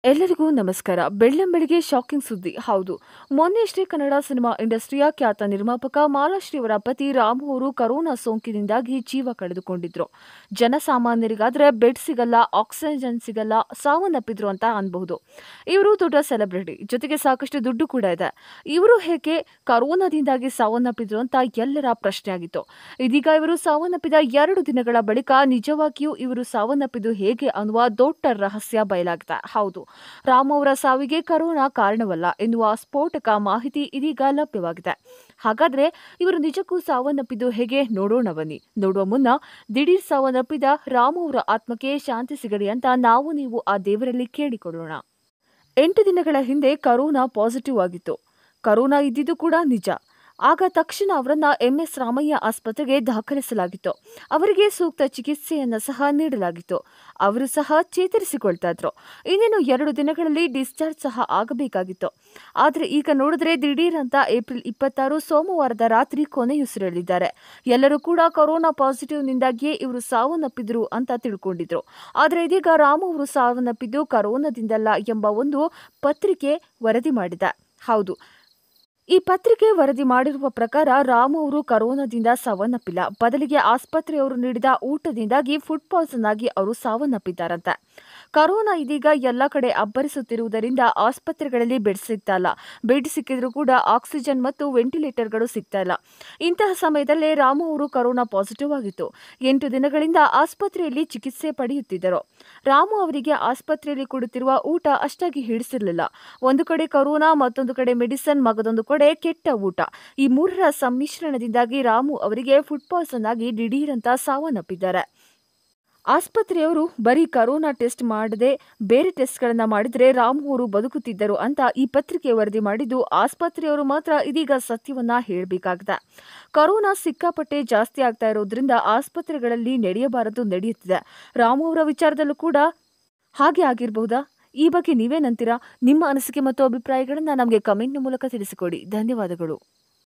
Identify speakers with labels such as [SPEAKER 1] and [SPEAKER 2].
[SPEAKER 1] ಎಲ್ಲರಿಗೂ ನಮಸ್ಕಾರ ಬೆಳ್ಳಂಬೆಳಿಗ್ಗೆ ಶಾಕಿಂಗ್ ಸುದ್ದಿ ಹೌದು ಮೊನ್ನೆಯಷ್ಟೇ ಕನ್ನಡ ಸಿನಿಮಾ ಇಂಡಸ್ಟ್ರಿಯ ಖ್ಯಾತ ನಿರ್ಮಾಪಕ ಮಾಲಾಶ್ರೀ ಅವರ ಪತಿ ರಾಮು ಅವರು ಕರೋನಾ ಸೋಂಕಿನಿಂದಾಗಿ ಜೀವ ಕಳೆದುಕೊಂಡಿದ್ರು ಜನಸಾಮಾನ್ಯರಿಗಾದ್ರೆ ಬೆಡ್ ಸಿಗಲ್ಲ ಆಕ್ಸಿಜನ್ ಸಿಗಲ್ಲ ಸಾವನ್ನಪ್ಪಿದ್ರು ಅಂತ ಅನ್ಬಹುದು ಇವರು ದೊಡ್ಡ ಸೆಲೆಬ್ರಿಟಿ ಜೊತೆಗೆ ಸಾಕಷ್ಟು ದುಡ್ಡು ಕೂಡ ಇದೆ ಇವರು ಹೇಗೆ ಕರೋನಾದಿಂದಾಗಿ ಸಾವನ್ನಪ್ಪಿದ್ರು ಅಂತ ಎಲ್ಲರ ಪ್ರಶ್ನೆ ಆಗಿತ್ತು ಇದೀಗ ಇವರು ಸಾವನ್ನಪ್ಪಿದ ಎರಡು ದಿನಗಳ ಬಳಿಕ ನಿಜವಾಗಿಯೂ ಇವರು ಸಾವನ್ನಪ್ಪಿದ್ದು ಹೇಗೆ ಅನ್ನುವ ದೊಡ್ಡ ರಹಸ್ಯ ಬಯಲಾಗಿದೆ ಹೌದು ರಾಮ್ ಅವರ ಸಾವಿಗೆ ಕರೋನಾ ಕಾರಣವಲ್ಲ ಎನ್ನುವ ಸ್ಫೋಟಕ ಮಾಹಿತಿ ಇದೀಗ ಲಭ್ಯವಾಗಿದೆ ಹಾಗಾದ್ರೆ ಇವರು ನಿಜಕ್ಕೂ ಸಾವನ್ನಪ್ಪಿದ್ದು ಹೇಗೆ ನೋಡೋಣ ಬನ್ನಿ ನೋಡುವ ಮುನ್ನ ದಿಢೀರ್ ಸಾವನ್ನಪ್ಪಿದ ರಾಮ್ ಅವರ ಆತ್ಮಕ್ಕೆ ಶಾಂತಿ ಸಿಗಲಿ ಅಂತ ನಾವು ನೀವು ಆ ದೇವರಲ್ಲಿ ಕೇಳಿಕೊಳ್ಳೋಣ ಎಂಟು ದಿನಗಳ ಹಿಂದೆ ಕರೋನಾ ಪಾಸಿಟಿವ್ ಆಗಿತ್ತು ಕರೋನಾ ಇದ್ದಿದ್ದು ಕೂಡ ನಿಜ ಆಗ ತಕ್ಷಣ ಅವರನ್ನ ಎಂಎಸ್ ರಾಮಯ್ಯ ಆಸ್ಪತ್ರೆಗೆ ದಾಖಲಿಸಲಾಗಿತ್ತು ಅವರಿಗೆ ಸೂಕ್ತ ಚಿಕಿತ್ಸೆಯನ್ನ ಸಹ ನೀಡಲಾಗಿತ್ತು ಅವರು ಸಹ ಚೇತರಿಸಿಕೊಳ್ತಾ ಇದ್ರು ಇನ್ನೇನು ಎರಡು ದಿನಗಳಲ್ಲಿ ಡಿಸ್ಚಾರ್ಜ್ ಸಹ ಆಗಬೇಕಾಗಿತ್ತು ಆದರೆ ಈಗ ನೋಡಿದ್ರೆ ದಿಢೀರ್ ಅಂತ ಏಪ್ರಿಲ್ ಇಪ್ಪತ್ತಾರು ಸೋಮವಾರದ ರಾತ್ರಿ ಕೊನೆಯುಸಿರಲಿದ್ದಾರೆ ಎಲ್ಲರೂ ಕೂಡ ಕೊರೋನಾ ಪಾಸಿಟಿವ್ನಿಂದಾಗಿಯೇ ಇವರು ಸಾವನ್ನಪ್ಪಿದ್ರು ಅಂತ ತಿಳ್ಕೊಂಡಿದ್ರು ಆದರೆ ಇದೀಗ ರಾಮು ಅವರು ಸಾವನ್ನಪ್ಪಿದ್ದು ಕರೋನಾದಿಂದಲ್ಲ ಎಂಬ ಒಂದು ಪತ್ರಿಕೆ ವರದಿ ಮಾಡಿದೆ ಹೌದು ಈ ಪತ್ರಿಕೆ ವರದಿ ಮಾಡಿರುವ ಪ್ರಕಾರ ರಾಮು ಅವರು ಕರೋನಾದಿಂದ ಸಾವನ್ನಪ್ಪಿಲ್ಲ ಬದಲಿಗೆ ಆಸ್ಪತ್ರೆಯವರು ನೀಡಿದ ಊಟದಿಂದಾಗಿ ಫುಡ್ ಪಾಯ್ಸನ್ ಆಗಿ ಅವರು ಸಾವನ್ನಪ್ಪಿದ್ದಾರಂತೆ ಕರೋನಾ ಇದೀಗ ಎಲ್ಲ ಕಡೆ ಅಬ್ಬರಿಸುತ್ತಿರುವುದರಿಂದ ಆಸ್ಪತ್ರೆಗಳಲ್ಲಿ ಬೆಡ್ ಸಿಗ್ತಾ ಇಲ್ಲ ಬೆಡ್ ಸಿಕ್ಕಿದ್ರೂ ಕೂಡ ಆಕ್ಸಿಜನ್ ಮತ್ತು ವೆಂಟಿಲೇಟರ್ಗಳು ಸಿಗ್ತಾ ಇಲ್ಲ ಇಂತಹ ಸಮಯದಲ್ಲೇ ರಾಮು ಅವರು ಕರೋನಾ ಪಾಸಿಟಿವ್ ಆಗಿತ್ತು ಎಂಟು ದಿನಗಳಿಂದ ಆಸ್ಪತ್ರೆಯಲ್ಲಿ ಚಿಕಿತ್ಸೆ ಪಡೆಯುತ್ತಿದ್ದರು ರಾಮು ಅವರಿಗೆ ಆಸ್ಪತ್ರೆಯಲ್ಲಿ ಕೊಡುತ್ತಿರುವ ಊಟ ಅಷ್ಟಾಗಿ ಹಿಡಿಸಿರಲಿಲ್ಲ ಒಂದು ಕಡೆ ಕರೋನಾ ಮತ್ತೊಂದು ಕಡೆ ಮೆಡಿಸನ್ ಮಗದೊಂದು ಕಡೆ ಕೆಟ್ಟ ಊಟ ಈ ಮೂರರ ಸಮ್ಮಿಶ್ರಣದಿಂದಾಗಿ ರಾಮು ಅವರಿಗೆ ಫುಡ್ ಪಾಯ್ಸನ್ ಆಗಿ ದಿಢೀರಂತ ಸಾವನ್ನಪ್ಪಿದ್ದಾರೆ ಆಸ್ಪತ್ರೆಯವರು ಬರೀ ಕರೋನಾ ಟೆಸ್ಟ್ ಮಾಡದೆ ಬೇರೆ ಟೆಸ್ಟ್ಗಳನ್ನ ಮಾಡಿದ್ರೆ ರಾಮು ಅವರು ಬದುಕುತ್ತಿದ್ದರು ಅಂತ ಈ ಪತ್ರಿಕೆ ವರದಿ ಮಾಡಿದ್ದು ಆಸ್ಪತ್ರೆಯವರು ಮಾತ್ರ ಇದೀಗ ಸತ್ಯವನ್ನ ಹೇಳಬೇಕಾಗಿದೆ ಕರೋನಾ ಸಿಕ್ಕಾಪಟ್ಟೆ ಜಾಸ್ತಿ ಆಗ್ತಾ ಇರೋದ್ರಿಂದ ಆಸ್ಪತ್ರೆಗಳಲ್ಲಿ ನಡೆಯಬಾರದು ನಡೆಯುತ್ತಿದೆ ರಾಮು ಅವರ ವಿಚಾರದಲ್ಲೂ ಕೂಡ ಹಾಗೆ ಆಗಿರಬಹುದಾ ಈ ಬಗ್ಗೆ ನೀವೇನಂತೀರಾ ನಿಮ್ಮ ಅನಿಸಿಕೆ ಮತ್ತು ಅಭಿಪ್ರಾಯಗಳನ್ನು ನಮಗೆ ಕಮೆಂಟ್ನ ಮೂಲಕ ತಿಳಿಸಿಕೊಡಿ ಧನ್ಯವಾದಗಳು